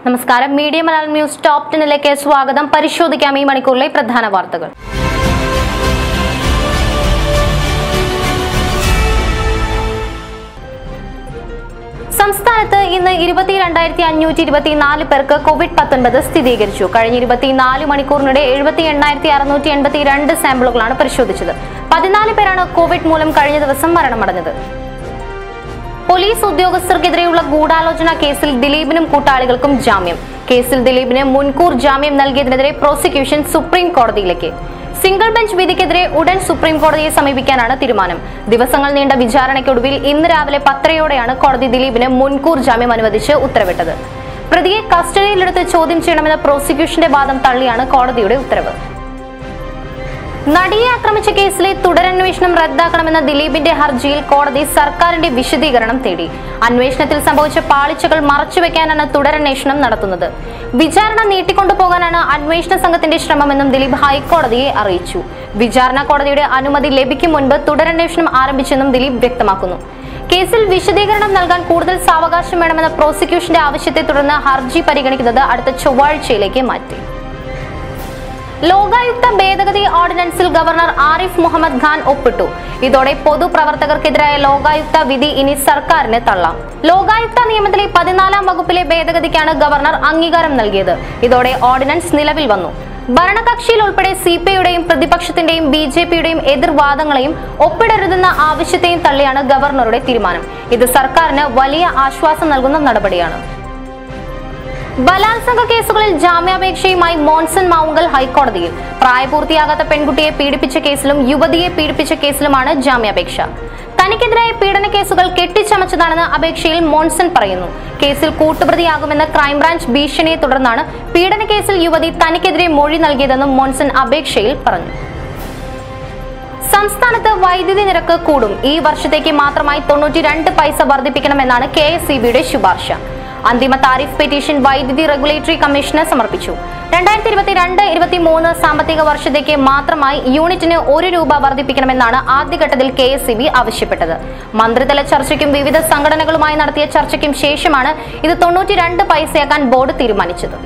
നമസ്കാരം media Malayalam news top ടെന്നിലേക്ക് സ്വാഗതം പരിശോധിക്കാം ഈ മണിക്കൂറിലെ പ്രധാന വാർത്തകൾ സംസ്ഥാനത്ത് ഇന്ന് ഇരുപത്തിരണ്ടായിരത്തി അഞ്ഞൂറ്റി ഇരുപത്തിനാല് പേർക്ക് കോവിഡ് പത്തൊൻപത് സ്ഥിരീകരിച്ചു കഴിഞ്ഞ ഇരുപത്തിനാല് മണിക്കൂറിനിടെ എഴുപത്തി എണ്ണായിരത്തി അറുന്നൂറ്റി എൺപത്തി രണ്ട് സാമ്പിളുകളാണ് പരിശോധിച്ചത് പതിനാല് പേരാണ് കോവിഡ് മൂലം കഴിഞ്ഞ ദിവസം മരണമടഞ്ഞത് പോലീസ് ഉദ്യോഗസ്ഥർക്കെതിരെയുള്ള ഗൂഢാലോചന കേസിൽ ദിലീപിനും കൂട്ടാളികൾക്കും ജാമ്യം കേസിൽ ദിലീപിന് മുൻകൂർ ജാമ്യം നൽകിയതിനെതിരെ പ്രോസിക്യൂഷൻ സുപ്രീം കോടതിയിലേക്ക് സിംഗിൾ ബെഞ്ച് വിധിക്കെതിരെ ഉടൻ സുപ്രീം കോടതിയെ സമീപിക്കാനാണ് തീരുമാനം ദിവസങ്ങൾ നീണ്ട വിചാരണയ്ക്കൊടുവിൽ ഇന്ന് രാവിലെ പത്തരയോടെയാണ് കോടതി ദിലീപിന് മുൻകൂർ ജാമ്യം അനുവദിച്ച് ഉത്തരവിട്ടത് പ്രതിയെ കസ്റ്റഡിയിലെടുത്ത് ചോദ്യം ചെയ്യണമെന്ന പ്രോസിക്യൂഷന്റെ വാദം തള്ളിയാണ് കോടതിയുടെ ഉത്തരവ് നടിയെ ആക്രമിച്ച കേസിലെ തുടരന്വേഷണം റദ്ദാക്കണമെന്ന ദിലീപിന്റെ ഹർജിയിൽ കോടതി സർക്കാരിന്റെ വിശദീകരണം തേടി അന്വേഷണത്തിൽ സംഭവിച്ച പാളിച്ചകൾ മറച്ചുവെക്കാനാണ് തുടരന്വേഷണം നടത്തുന്നത് വിചാരണ നീട്ടിക്കൊണ്ടുപോകാനാണ് അന്വേഷണ സംഘത്തിന്റെ ശ്രമമെന്നും ദിലീപ് ഹൈക്കോടതിയെ അറിയിച്ചു വിചാരണ കോടതിയുടെ അനുമതി ലഭിക്കും മുൻപ് തുടരന്വേഷണം ആരംഭിച്ചെന്നും ദിലീപ് വ്യക്തമാക്കുന്നു കേസിൽ വിശദീകരണം നൽകാൻ കൂടുതൽ സാവകാശം വേണമെന്ന പ്രോസിക്യൂഷന്റെ ആവശ്യത്തെ തുടർന്ന് ഹർജി പരിഗണിക്കുന്നത് അടുത്ത ചൊവ്വാഴ്ചയിലേക്ക് മാറ്റി ലോകായുക്ത ഭേദഗതി ഓർഡിനൻസിൽ ഗവർണർ ആരിഫ് മുഹമ്മദ് ഖാൻ ഒപ്പിട്ടു ഇതോടെ പൊതുപ്രവർത്തകർക്കെതിരായ ലോകായുക്ത വിധി ഇനി സർക്കാരിന് തള്ളാം ലോകായുക്ത നിയമത്തിലെ പതിനാലാം വകുപ്പിലെ ഭേദഗതിക്കാണ് ഗവർണർ അംഗീകാരം നൽകിയത് ഇതോടെ ഓർഡിനൻസ് നിലവിൽ വന്നു ഭരണകക്ഷിയിൽ ഉൾപ്പെടെ സി പി ഐയുടെയും പ്രതിപക്ഷത്തിന്റെയും ബി ജെ പിയുടെയും എതിർവാദങ്ങളെയും ഒപ്പിടരുതെന്ന ആവശ്യത്തെയും തള്ളിയാണ് ഗവർണറുടെ തീരുമാനം ഇത് സർക്കാരിന് വലിയ ആശ്വാസം നൽകുന്ന നടപടിയാണ് ബലാത്സംഗ കേസുകളിൽ ജാമ്യാപേക്ഷയുമായി മോൺസൺ മാവുങ്കൽ ഹൈക്കോടതിയിൽ പ്രായപൂർത്തിയാകാത്ത പെൺകുട്ടിയെ പീഡിപ്പിച്ച കേസിലും യുവതിയെ പീഡിപ്പിച്ച കേസിലുമാണ് ജാമ്യാപേക്ഷ തനിക്കെതിരായ പീഡന കേസുകൾ കെട്ടിച്ചമച്ചതാണെന്ന് അപേക്ഷയിൽ മോൺസൺ പറയുന്നു കേസിൽ കൂട്ടുപ്രതിയാകുമെന്ന ക്രൈംബ്രാഞ്ച് ഭീഷണിയെ തുടർന്നാണ് പീഡന കേസിൽ യുവതി തനിക്കെതിരെ മൊഴി നൽകിയതെന്നും മോൺസൺ അപേക്ഷയിൽ പറഞ്ഞു സംസ്ഥാനത്ത് വൈദ്യുതി നിരക്ക് കൂടും ഈ വർഷത്തേക്ക് മാത്രമായി തൊണ്ണൂറ്റി രണ്ട് പൈസ വർദ്ധിപ്പിക്കണമെന്നാണ് കെ എസ് സി ബിയുടെ ശുപാർശ അന്തിമ താരിഫ് പെറ്റീഷൻ വൈദ്യുതി റെഗുലേറ്ററി കമ്മീഷന് സമർപ്പിച്ചു രണ്ടായിരത്തി ഇരുപത്തിരണ്ട് ഇരുപത്തി മൂന്ന് സാമ്പത്തിക വർഷത്തേക്ക് മാത്രമായി യൂണിറ്റിന് ഒരു രൂപ വർദ്ധിപ്പിക്കണമെന്നാണ് ആദ്യഘട്ടത്തിൽ കെ എസ് സി ബി ആവശ്യപ്പെട്ടത് മന്ത്രിതല ചർച്ചയ്ക്കും വിവിധ സംഘടനകളുമായി നടത്തിയ ചർച്ചയ്ക്കും ശേഷമാണ് ഇത് തൊണ്ണൂറ്റി രണ്ട് പൈസയാക്കാൻ ബോർഡ് തീരുമാനിച്ചത്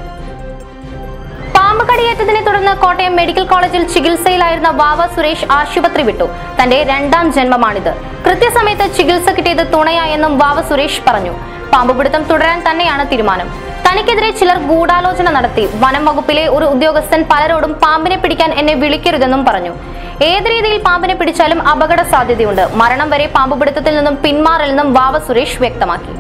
പാമ്പ് കടിയേറ്റതിനെ തുടർന്ന് കോട്ടയം മെഡിക്കൽ കോളേജിൽ ചികിത്സയിലായിരുന്ന വാവ സുരേഷ് ആശുപത്രി വിട്ടു തന്റെ രണ്ടാം ജന്മമാണിത് കൃത്യസമയത്ത് ചികിത്സ കിട്ടിയത് തുണയായെന്നും വാവ സുരേഷ് പറഞ്ഞു പാമ്പുപിടുത്തം തുടരാൻ തന്നെയാണ് തീരുമാനം തനിക്കെതിരെ ചിലർ ഗൂഢാലോചന നടത്തി വനം വകുപ്പിലെ ഒരു ഉദ്യോഗസ്ഥൻ പലരോടും പാമ്പിനെ പിടിക്കാൻ എന്നെ വിളിക്കരുതെന്നും പറഞ്ഞു ഏത് രീതിയിൽ പാമ്പിനെ പിടിച്ചാലും അപകട സാധ്യതയുണ്ട് മരണം വരെ പാമ്പുപിടുത്തത്തിൽ നിന്നും പിന്മാറില്ലെന്നും വാവ സുരേഷ് വ്യക്തമാക്കി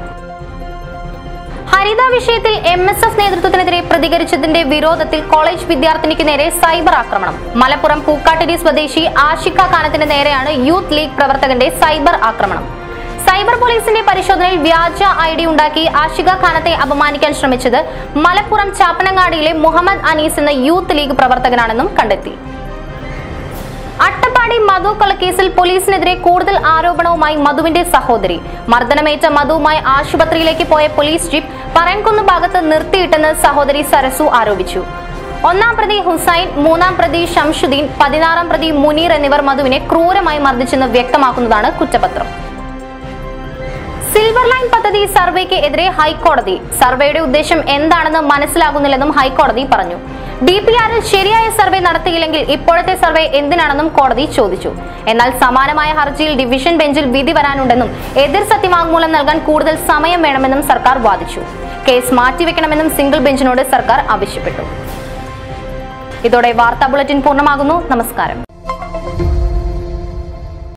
ഹരിത വിഷയത്തിൽ എം എസ് എഫ് നേതൃത്വത്തിനെതിരെ പ്രതികരിച്ചതിന്റെ വിരോധത്തിൽ കോളേജ് വിദ്യാർത്ഥിനിക്ക് നേരെ സൈബർ ആക്രമണം മലപ്പുറം പൂക്കാട്ടിരി സ്വദേശി ആഷിഖ ഖാനത്തിന് നേരെയാണ് യൂത്ത് ലീഗ് പ്രവർത്തകന്റെ സൈബർ ആക്രമണം സൈബർ പോലീസിന്റെ പരിശോധനയിൽ വ്യാജ ഐ ഡി ഉണ്ടാക്കി ആഷിഖ ഖാനത്തെ അപമാനിക്കാൻ ശ്രമിച്ചത് മലപ്പുറം ചാപ്പനങ്ങാടിയിലെ മുഹമ്മദ് അനീസ് എന്ന യൂത്ത് ലീഗ് പ്രവർത്തകനാണെന്നും കണ്ടെത്തി അട്ടപ്പാടി മധു കൊലക്കേസിൽ പോലീസിനെതിരെ കൂടുതൽ ആരോപണവുമായി മധുവിന്റെ സഹോദരി മർദ്ദനമേറ്റ മധുവുമായി ആശുപത്രിയിലേക്ക് പോയ പോലീസ് ജീപ്പ് പറയൻകുന്ന് ഭാഗത്ത് നിർത്തിയിട്ടെന്ന് സഹോദരി സരസു ആരോപിച്ചു ഒന്നാം പ്രതി ഹുസൈൻ മൂന്നാം പ്രതി ഷംഷുദ്ദീൻ പതിനാറാം പ്രതി മുനീർ എന്നിവർ മധുവിനെ ക്രൂരമായി മർദ്ദിച്ചെന്ന് വ്യക്തമാക്കുന്നതാണ് കുറ്റപത്രം സിൽവർ ലൈൻ പദ്ധതി സർവേക്ക് എതിരെ ഹൈക്കോടതി സർവേയുടെ ഉദ്ദേശം എന്താണെന്ന് മനസ്സിലാകുന്നില്ലെന്നും ഹൈക്കോടതി പറഞ്ഞു ഡി പി ആറിൽ ശരിയായ സർവേ നടത്തിയില്ലെങ്കിൽ ഇപ്പോഴത്തെ സർവേ എന്തിനാണെന്നും കോടതി ചോദിച്ചു എന്നാൽ സമാനമായ ഹർജിയിൽ ഡിവിഷൻ ബെഞ്ചിൽ വിധി വരാനുണ്ടെന്നും എതിർ സത്യവാങ്മൂലം നൽകാൻ കൂടുതൽ സമയം വേണമെന്നും സർക്കാർ വാദിച്ചു കേസ് മാറ്റിവെക്കണമെന്നും സിംഗിൾ ബെഞ്ചിനോട് സർക്കാർ ആവശ്യപ്പെട്ടു ഇതോടെ വാർത്താ ബുള്ളറ്റിൻ പൂർണ്ണമാകുന്നു നമസ്കാരം